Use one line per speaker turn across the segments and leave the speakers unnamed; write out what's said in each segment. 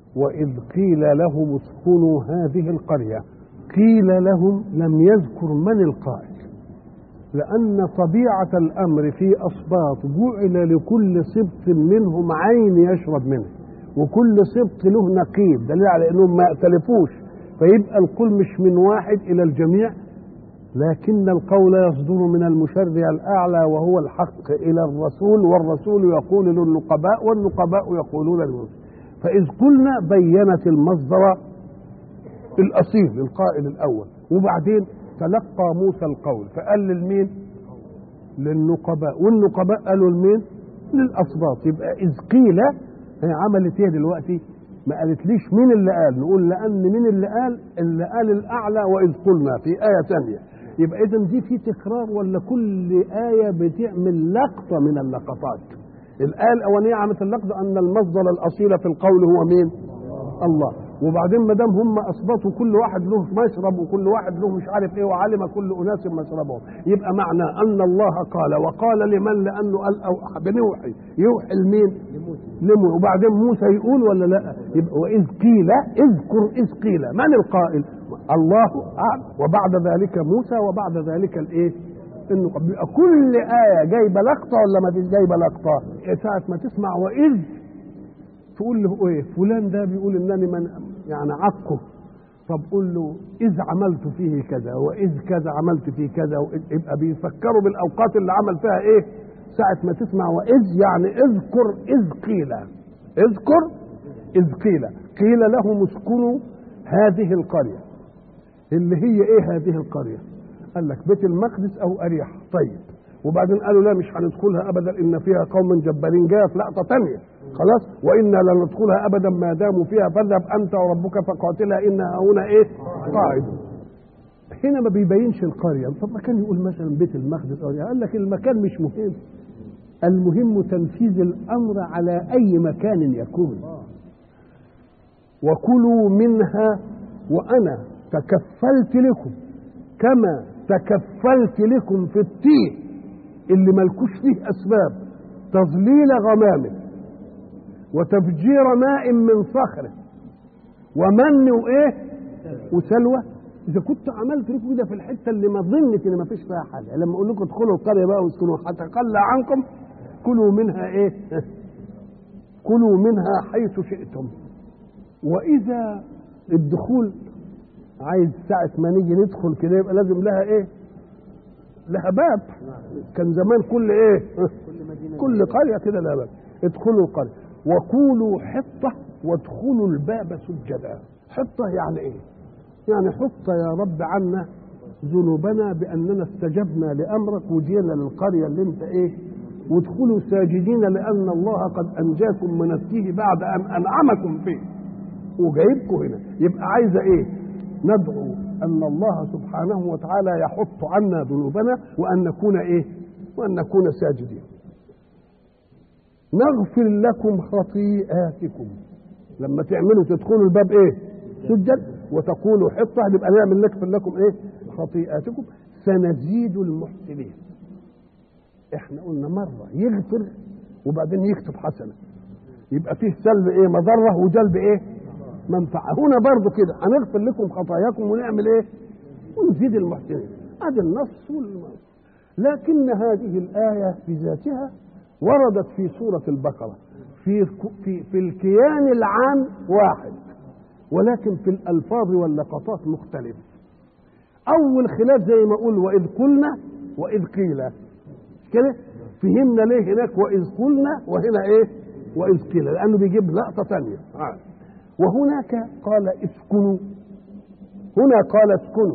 وإذ قيل لهم اسكنوا هذه القرية قيل لهم لم يذكر من القائل لأن طبيعة الأمر في أصباط جعل لكل سبط منهم عين يشرب منه وكل سبط له نقيب دليل على أنهم ما يأتلفوش فيبقى القول مش من واحد إلى الجميع لكن القول يصدر من المشرع الأعلى وهو الحق إلى الرسول والرسول يقول للنقباء والنقباء يقولون للرسول فإذ قلنا بينت المصدر الأصيل القائل الأول وبعدين تلقى موسى القول فقال للمين للنقباء والنقباء قالوا لمين للأصباط يبقى إذ قيل هي عملت ايه دلوقتي ما قالتليش مين اللي قال نقول لأن مين اللي قال اللي قال الأعلى وإذ قلنا في آية ثانية يبقى إذا دي في تكرار ولا كل آية بتعمل لقطة من اللقطات الآية الأولانية عملت اللقطة أن المصدر الأصيل في القول هو مين الله وبعدين ما دام هم اثبتوا كل واحد له مشرب وكل واحد له مش عارف ايه وعلم كل اناس مشربهم يبقى معنى ان الله قال وقال لمن لانه قال او بنوحي يوحي لمين؟ لموسى وبعدين موسى يقول ولا لا؟ يبقى واذ قيل اذكر اذ قيل من القائل؟ الله اعلم وبعد ذلك موسى وبعد ذلك الايه؟ انه بيبقى كل ايه جايبه لقطه ولا ما فيش جايبه لقطه؟ ساعه ما تسمع واذ تقول له ايه فلان ده بيقول انني من يعني عقه طب قول له اذ عملت فيه كذا واذ كذا عملت فيه كذا يبقى بيفكروا بالاوقات اللي عمل فيها ايه ساعة ما تسمع واذ يعني اذكر اذ قيل اذكر اذ قيل قيل لهم اسكنوا هذه القرية اللي هي ايه هذه القرية قال لك بيت المقدس او اريحة طيب وبعدين قالوا لا مش هندخلها ابدا ان فيها قوم جبارين جايه في لقطه ثانيه خلاص وانا لن ندخلها ابدا ما داموا فيها فاذهب انت وربك فقاتلا انها هنا ايه قاعدون هنا ما بيبينش القريه طب ما كان يقول مثلا بيت المقدس او قال لك المكان مش مهم المهم تنفيذ الامر على اي مكان يكون وكلوا منها وانا تكفلت لكم كما تكفلت لكم في التيه اللي ملكوش فيه اسباب تظليل غمام وتفجير ماء من صخره ومن وايه وسلوى اذا كنت عملت لكم كده في الحته اللي ما ظنت ان ما فيش فيها حاجه لما اقول لكم ادخلوا القريه بقى واسكنوا هتقلى عنكم كلوا منها ايه كلوا منها حيث شئتم واذا الدخول عايز ساعه ما نيجي ندخل كده يبقى لازم لها ايه لها باب كان زمان كل ايه كل قريه كده لها باب ادخلوا القريه وقولوا حطه وادخلوا الباب سجدا حطه يعني ايه يعني حط يا رب عنا ذنوبنا باننا استجبنا لامرك وجينا للقريه اللي انت ايه وادخلوا ساجدين لان الله قد انجاكم من التيه بعد ان انعمكم فيه وجايبكم هنا يبقى عايزه ايه ندعو ان الله سبحانه وتعالى يحط عنا ذنوبنا وان نكون ايه وان نكون ساجدين نغفر لكم خطيئاتكم لما تعملوا تدخلوا الباب ايه سجد وتقولوا حطه نبقى نعمل نغفر لكم ايه خطيئاتكم سنزيد المحسنين احنا قلنا مره يغفر وبعدين يكتب حسنه يبقى فيه سلب ايه مضره وجلب ايه منفعه هنا برضو كده هنغفر لكم خطاياكم ونعمل ايه ونزيد المحسنين هذا النص والنص لكن هذه الايه بذاتها وردت في سوره البقره في في في الكيان العام واحد ولكن في الالفاظ واللقطات مختلف اول خلاف زي ما اقول واذ قلنا واذ قيل كده فهمنا ليه هناك واذ قلنا وهنا ايه واذ قيل لانه بيجيب لقطه ثانيه آه. وهناك قال اسكنوا هنا قال اسكنوا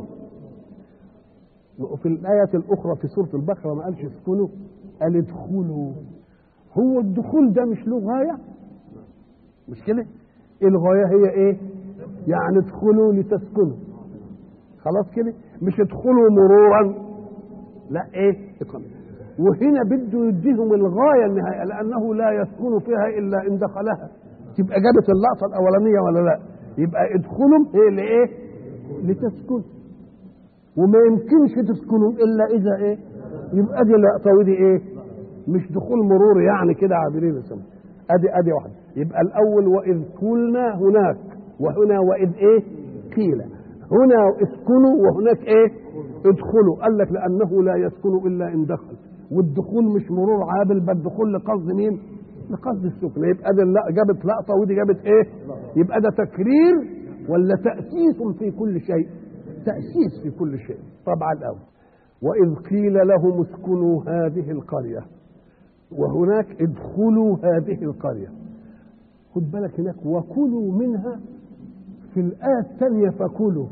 وفي الآية الأخرى في سورة البقرة ما قالش اسكنوا قال ادخلوا هو الدخول ده مش له غاية مش كده الغاية هي ايه يعني ادخلوا لتسكنوا خلاص كده مش ادخلوا مرورا لا ايه وهنا بده يديهم الغاية النهائية لأنه لا يسكن فيها إلا إن دخلها تبقى جابت اللقطة الأولانية ولا لا يبقى ادخلوا ايه لإيه لتسكنوا وما يمكنش تسكنوا إلا إذا إيه يبقى دي لقطة ودي إيه مش دخول مرور يعني كده عابرين السماء ادي ادي واحده يبقى الاول واذ قلنا هناك وهنا واذ ايه قيل هنا اسكنوا وهناك ايه ادخلوا قال لك لانه لا يسكن الا ان دخل والدخول مش مرور عابل بل دخول لقصد مين لقصد السكن يبقى ده لا جابت لقطه ودي جابت ايه يبقى ده تكرير ولا تاسيس في كل شيء تاسيس في كل شيء طبعا الاول واذ قيل لهم اسكنوا هذه القريه وهناك ادخلوا هذه القريه خد بالك هناك وكلوا منها في الآية الثانية فكلوا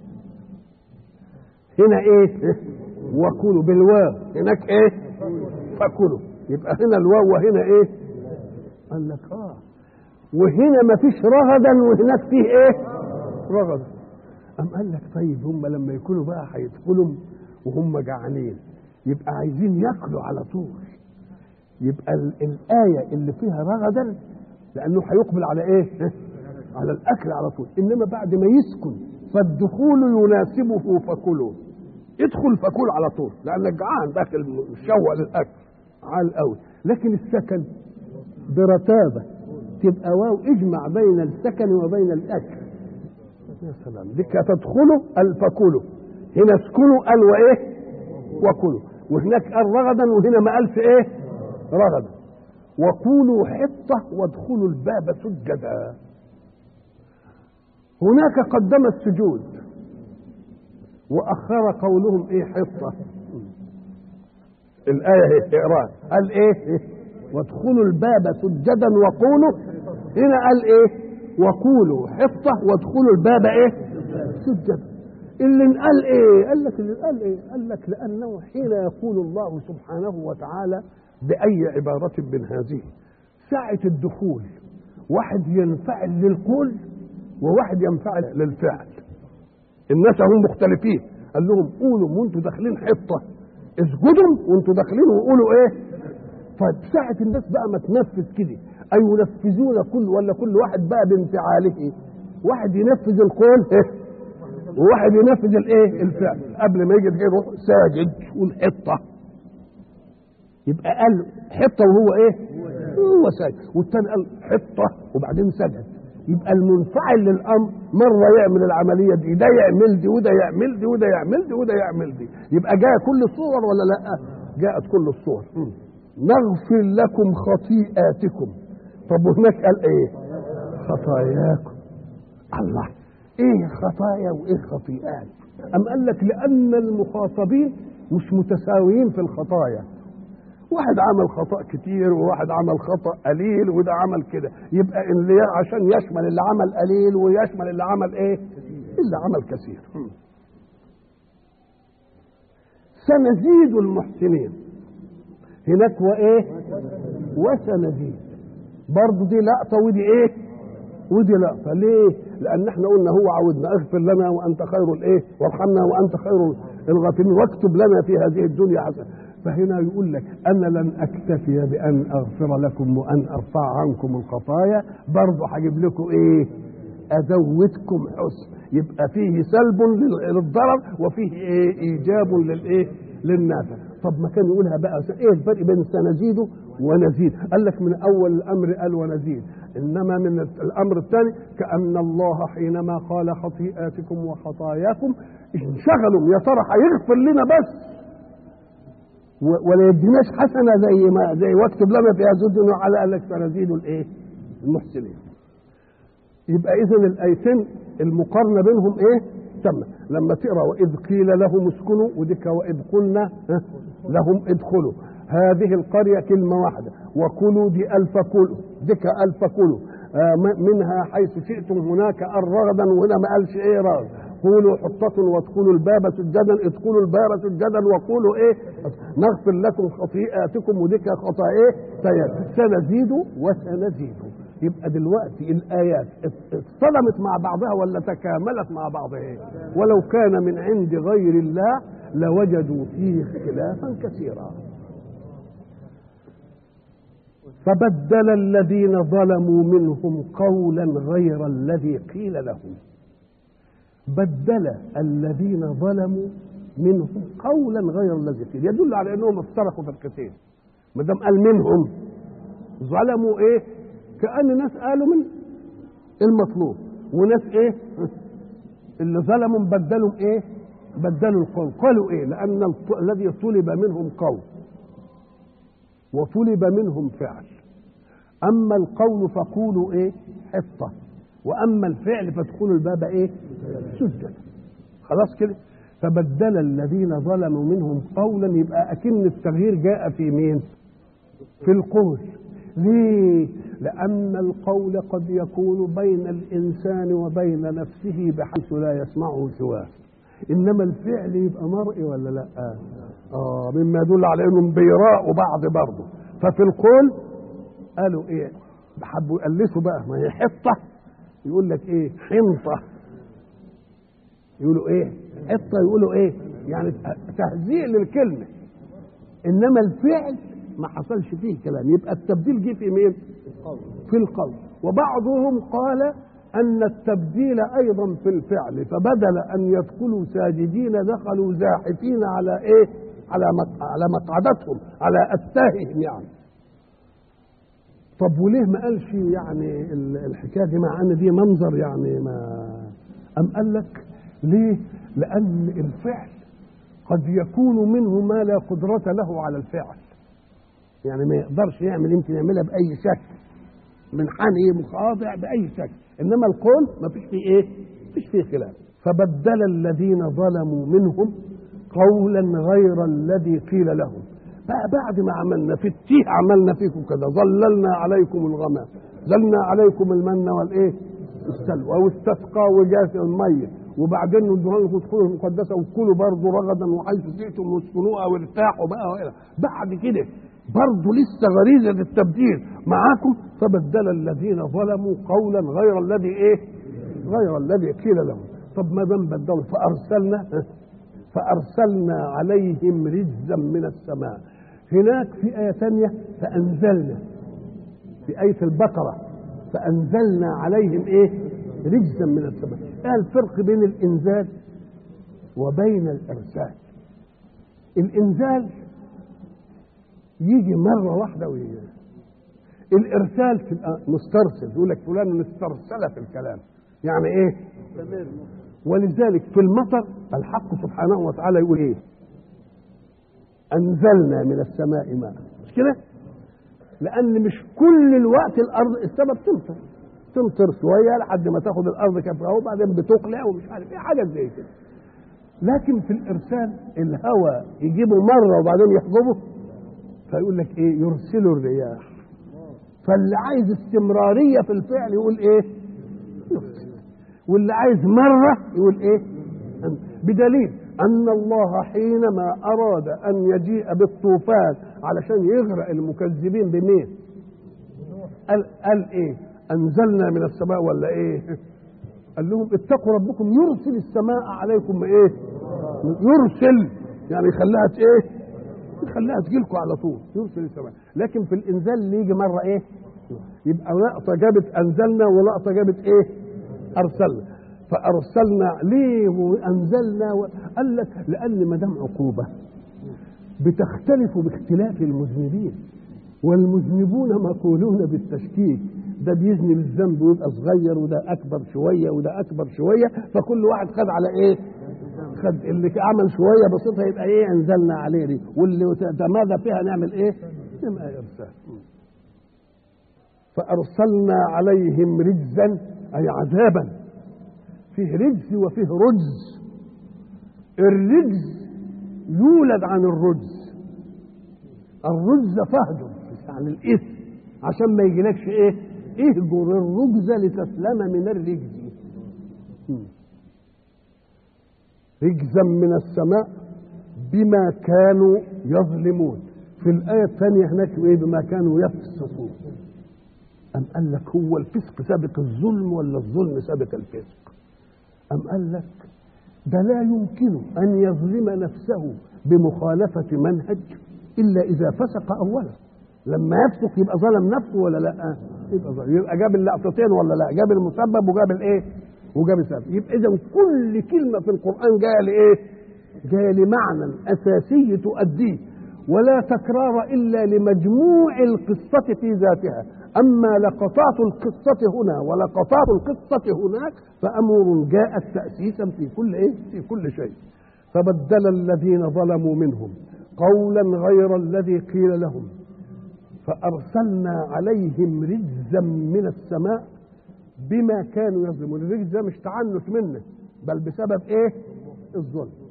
هنا ايه وكلوا بالواو هناك ايه فكلوا يبقى هنا الواو وهنا ايه قال لك اه وهنا ما فيش رغدا وهناك فيه ايه رغدا أم قال لك طيب هم لما يكونوا بقى هيدخلوا وهم جعانين يبقى عايزين ياكلوا على طول يبقى الآية اللي فيها رغدا لأنه هيقبل على إيه؟ على الأكل على طول إنما بعد ما يسكن فالدخول يناسبه فكلوا ادخل فكل على طول لأنك جعان داخل مشوق للأكل عال قوي لكن السكن برتابة تبقى واو اجمع بين السكن وبين الأكل يا سلام لك تدخلوا الفكلوا هنا اسكنوا قال وايه وكلوا وهناك قال رغدا وهنا ما قالش ايه رغدا وقولوا حطة وادخلوا الباب سجدا هناك قدم السجود وأخر قولهم إيه حطة الآية هي إقرار قال إيه وادخلوا الباب سجدا وقولوا هنا قال إيه وقولوا حطة وادخلوا الباب إيه سجدا اللي قال إيه قال لك اللي قال إيه قال لك لأنه حين يقول الله سبحانه وتعالى بأي عبارة من هذه ساعة الدخول واحد ينفعل للقول وواحد ينفعل للفعل الناس هم مختلفين قال لهم قولوا وانتوا داخلين حطة اسجدوا وانتوا داخلين وقولوا ايه طيب ساعة الناس بقى ما تنفذ كده أي ينفذون كل ولا كل واحد بقى بانفعاله واحد ينفذ القول إيه؟ وواحد ينفذ الايه الفعل قبل ما يجي يروح ساجد والحطه يبقى قال حطه وهو ايه هو ساجد والتاني قال حطه وبعدين سجد يبقى المنفعل للامر مره يعمل العمليه دي ده يعمل دي وده يعمل دي وده يعمل دي وده يعمل دي يبقى جاء كل الصور ولا لا جاءت كل الصور نغفر لكم خطيئاتكم طب وهناك قال ايه خطاياكم الله ايه خطايا وايه خطيئات ام قال لك لان المخاطبين مش متساويين في الخطايا واحد عمل خطأ كتير وواحد عمل خطأ قليل وده عمل كده يبقى اللي عشان يشمل اللي عمل قليل ويشمل اللي عمل ايه اللي عمل كثير سنزيد المحسنين هناك وايه وسنزيد برضه دي لقطه ودي ايه ودي لقطه ليه لان احنا قلنا هو عودنا اغفر لنا وانت خير الايه وارحمنا وانت خير الغافرين واكتب لنا في هذه الدنيا حسنه فهنا يقول لك انا لن اكتفي بان اغفر لكم وان ارفع عنكم الخطايا برضه هجيب لكم ايه ازودكم حسن يبقى فيه سلب للضرر وفيه ايه ايجاب للايه للنافع طب ما كان يقولها بقى ايه الفرق بين سنزيده ونزيد قال لك من اول الامر قال ونزيد انما من الامر الثاني كان الله حينما قال خطيئاتكم وخطاياكم انشغلوا يا ترى هيغفر لنا بس ولا يديناش حسنه زي ما زي واكتب لنا في هذه الدنيا على قال لك سنزيد الايه؟ المحسنين. يبقى اذا الايتين المقارنه بينهم ايه؟ تم لما تقرا واذ قيل لهم اسكنوا وديك واذ قلنا لهم ادخلوا هذه القريه كلمه واحده وكلوا دي الف كلوا ديك الف كلوا آه منها حيث شئتم هناك الرغدا وهنا ما قالش ايه رغد قولوا حطة وادخلوا الباب سجدا ادخلوا الباب سجدا وقولوا ايه نغفر لكم خطيئاتكم وديك خطا ايه سنزيد وسنزيد يبقى دلوقتي الايات اصطدمت مع بعضها ولا تكاملت مع بعضها إيه؟ ولو كان من عند غير الله لوجدوا فيه اختلافا كثيرا فبدل الذين ظلموا منهم قولا غير الذي قيل لهم بدل الذين ظلموا منهم قولا غير الذي قيل يدل على انهم افترقوا فرقتين ما دام قال منهم ظلموا ايه كأن ناس قالوا من المطلوب وناس ايه اللي ظلموا بدلوا ايه بدلوا القول قالوا ايه لان الط- الذي طلب منهم قول وطلب منهم فعل اما القول فقولوا ايه حطه واما الفعل فادخلوا الباب ايه سجدا خلاص كده فبدل الذين ظلموا منهم قولا يبقى اكن التغيير جاء في مين في القول ليه لان القول قد يكون بين الانسان وبين نفسه بحيث لا يسمعه سواه انما الفعل يبقى مرئي ولا لا اه مما يدل على انهم بيراءوا بعض برضه ففي القول قالوا ايه حبوا يقلسوا بقى ما هي حطه يقول لك ايه حنطه يقولوا ايه حطه يقولوا ايه يعني تهزيء للكلمه انما الفعل ما حصلش فيه كلام يبقى التبديل جه في مين في القول وبعضهم قال ان التبديل ايضا في الفعل فبدل ان يدخلوا ساجدين دخلوا زاحفين على ايه على مق- على مقعدتهم على اتاههم يعني طب وليه ما قالش يعني ال- الحكايه دي مع ان دي منظر يعني ما ام قال لك ليه لان الفعل قد يكون منه ما لا قدرة له على الفعل يعني ما يقدرش يعمل يمكن يعملها بأي شكل منحني مخاضع بأي شكل إنما القول ما فيش فيه إيه فيش فيه خلاف فبدل الذين ظلموا منهم قولا غير الذي قيل لهم بقى بعد ما عملنا في التيه عملنا فيكم كذا ظللنا عليكم الغمام ظلنا عليكم المن والايه السلوى واستسقى وجاء الميه وبعدين ندوها لكم ادخلوا المقدسه وكلوا برضه رغدا وحيث شئتم واسكنوها وارتاحوا بقى وإلى. بعد كده برضه لسه غريزه التبديل معاكم فبدل الذين ظلموا قولا غير الذي ايه؟ غير الذي قيل لهم طب ما دام بدلوا فارسلنا فارسلنا عليهم رجزا من السماء هناك في ايه ثانيه فانزلنا في آية البقرة فأنزلنا عليهم إيه؟ رجزا من السماء. إيه الفرق بين الإنزال وبين الإرسال؟ الإنزال يجي مرة واحدة ويجي الإرسال تبقى مسترسل يقول لك فلان استرسل في الكلام يعني إيه؟ ولذلك في المطر الحق سبحانه وتعالى يقول إيه؟ أنزلنا من السماء ماء مش كده؟ لان مش كل الوقت الارض السبب تمطر تمطر شويه لحد ما تاخد الارض كفرها وبعدين بتقلع ومش عارف ايه حاجه زي كده لكن في الارسال الهواء يجيبه مره وبعدين يحجبه فيقول لك ايه يرسل الرياح فاللي عايز استمراريه في الفعل يقول ايه يرسل واللي عايز مره يقول ايه بدليل ان الله حينما اراد ان يجيء بالطوفان علشان يغرق المكذبين بمين قال, قال ايه انزلنا من السماء ولا ايه قال لهم اتقوا ربكم يرسل السماء عليكم ايه يرسل يعني يخليها ت- ايه يخليها تجيلكم على طول يرسل السماء لكن في الانزال اللي يجي مره ايه يبقى لقطه جابت انزلنا ولقطه جابت ايه ارسلنا فارسلنا ليه وانزلنا و... قال لك لان ما دام عقوبه بتختلف باختلاف المذنبين والمذنبون مقولون بالتشكيك ده بيزني بالذنب ويبقى صغير وده اكبر شويه وده اكبر شويه فكل واحد خد على ايه؟ خد اللي عمل شويه بسيطه يبقى ايه انزلنا عليه دي واللي تمادى فيها نعمل ايه؟ نبقى ارسال فارسلنا عليهم رجزا اي عذابا فيه رجز وفيه رجز الرجز يولد عن الرجز الرجز فهد يعني الاثم عشان ما يجيلكش ايه اهجر الرجز لتسلم من الرجز رجزا من السماء بما كانوا يظلمون في الآية الثانية هناك إيه بما كانوا يفسقون أم قال لك هو الفسق سابق الظلم ولا الظلم سابق الفسق أم قال لك ده لا يمكن أن يظلم نفسه بمخالفة منهج إلا إذا فسق أولا لما يفسق يبقى ظلم نفسه ولا لا يبقى ظلم يبقى جاب اللقطتين ولا لا جاب المسبب وجاب الايه وجاب السبب يبقى اذا كل كلمه في القران جايه لايه جايه لمعنى اساسي تؤديه ولا تكرار الا لمجموع القصه في ذاتها أما لقطات القصة هنا ولقطات القصة هناك فأمر جاءت تأسيسا في كل إيه؟ في كل شيء فبدل الذين ظلموا منهم قولا غير الذي قيل لهم فأرسلنا عليهم رجزا من السماء بما كانوا يظلمون الرجز ده مش تعنت منه بل بسبب ايه الظلم